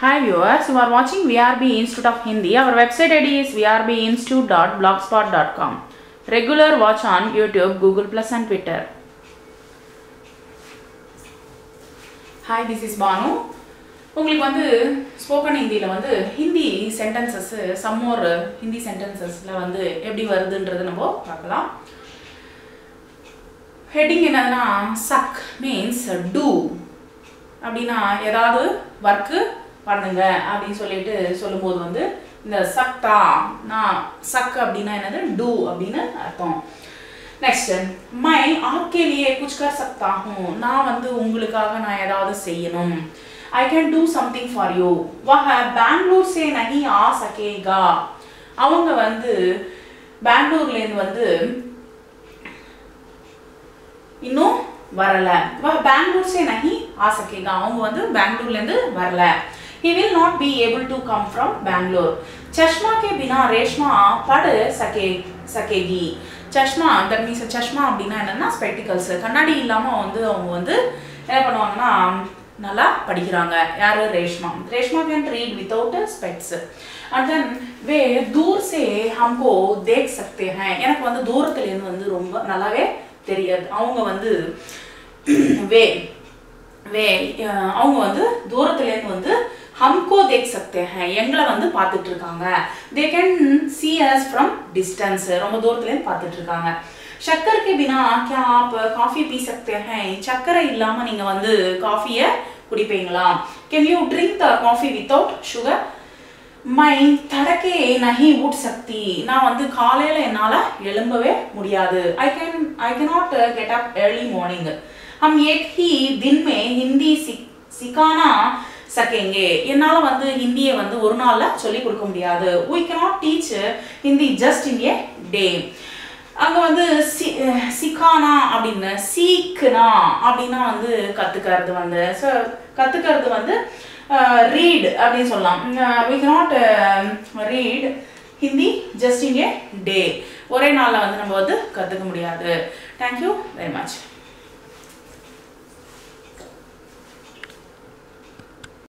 Hi viewers, you are watching VRB Institute of Hindi. Our website ID is vrbinstitute.blogspot.com. Regular watch on YouTube, Google Plus and Twitter. Hi this is Bhanu உங்களுக்கு வந்து spoken ஹிந்தியில் வந்து Hindi sentences some more Hindi சென்டென்சஸில் வந்து எப்படி வருதுன்றது நம்ம பார்க்கலாம் heading என்னதுன்னா சக் மீன்ஸ் டூ அப்படின்னா ஏதாவது ஒர்க்கு பண்ணுங்க அப்படின்னு சொல்லிட்டு சொல்லும்போது வந்து இந்த சக்தா நான் சக் அப்படின்னா என்னது டூ அப்படின்னு அர்த்தம் நெக்ஸ்ட் மை ஆப்கே லியே குச் கர் சக்தா ஹூம் நான் வந்து உங்களுக்காக நான் ஏதாவது செய்யணும் I can do something for you வஹ பெங்களூர் சே நஹி ஆ சகேகா அவங்க வந்து பெங்களூர்லேருந்து வந்து இன்னும் வரல வஹ பெங்களூர் சே நஹி ஆ சகேகா அவங்க வந்து பெங்களூர்லேருந்து வரல he will not be able to come from Bangalore. चश्मा के बिना रेशमा पढ़ सके सकेगी சஷ்மா தட் மீன்ஸ் சஷ்மா அப்படின்னா என்னன்னா ஸ்பெக்டிகல்ஸ் கண்ணாடி இல்லாமல் வந்து அவங்க வந்து என்ன பண்ணுவாங்கன்னா நல்லா படிக்கிறாங்க யாரு Reshma Reshma can read without specs and then வே தூர் சே ஹம்கோ தேக் சக்தே ஹேன் எனக்கு வந்து தூரத்துலேருந்து வந்து ரொம்ப நல்லாவே தெரியாது அவங்க வந்து வே வே அவங்க வந்து தூரத்துலேருந்து வந்து हमको देख सकते हैं எங்களை வந்து பார்த்துட்டு இருக்காங்க they can see us from distance ரொம்ப தூரத்துலேருந்து பார்த்துட்டு இருக்காங்க சக்கர் கே பினா क्या आप காஃபி பீ सकते हैं சக்கரை இல்லாமல் நீங்கள் வந்து காஃபியை குடிப்பீங்களா can you drink the coffee without sugar மை தடக்கே நஹி உட் சக்தி நான் வந்து காலையில் என்னால் எழும்பவே முடியாது I can I cannot get up early morning हम एक ही दिन में हिंदी सिखाना சக்கேங்கே என்னால் வந்து ஹிந்தியை வந்து ஒரு நாளில் சொல்லி கொடுக்க முடியாது we cannot teach Hindi just in a day அங்கே வந்து சி சிக்கானா அப்படின்னு சீக்குனா அப்படின்னா வந்து கற்றுக்கிறது வந்து ஸோ கற்றுக்கிறது வந்து ரீட் அப்படின்னு சொல்லலாம் we cannot read Hindi just in a day ஒரே நாளில் வந்து நம்ம வந்து கற்றுக்க முடியாது தேங்க்யூ வெரி மச்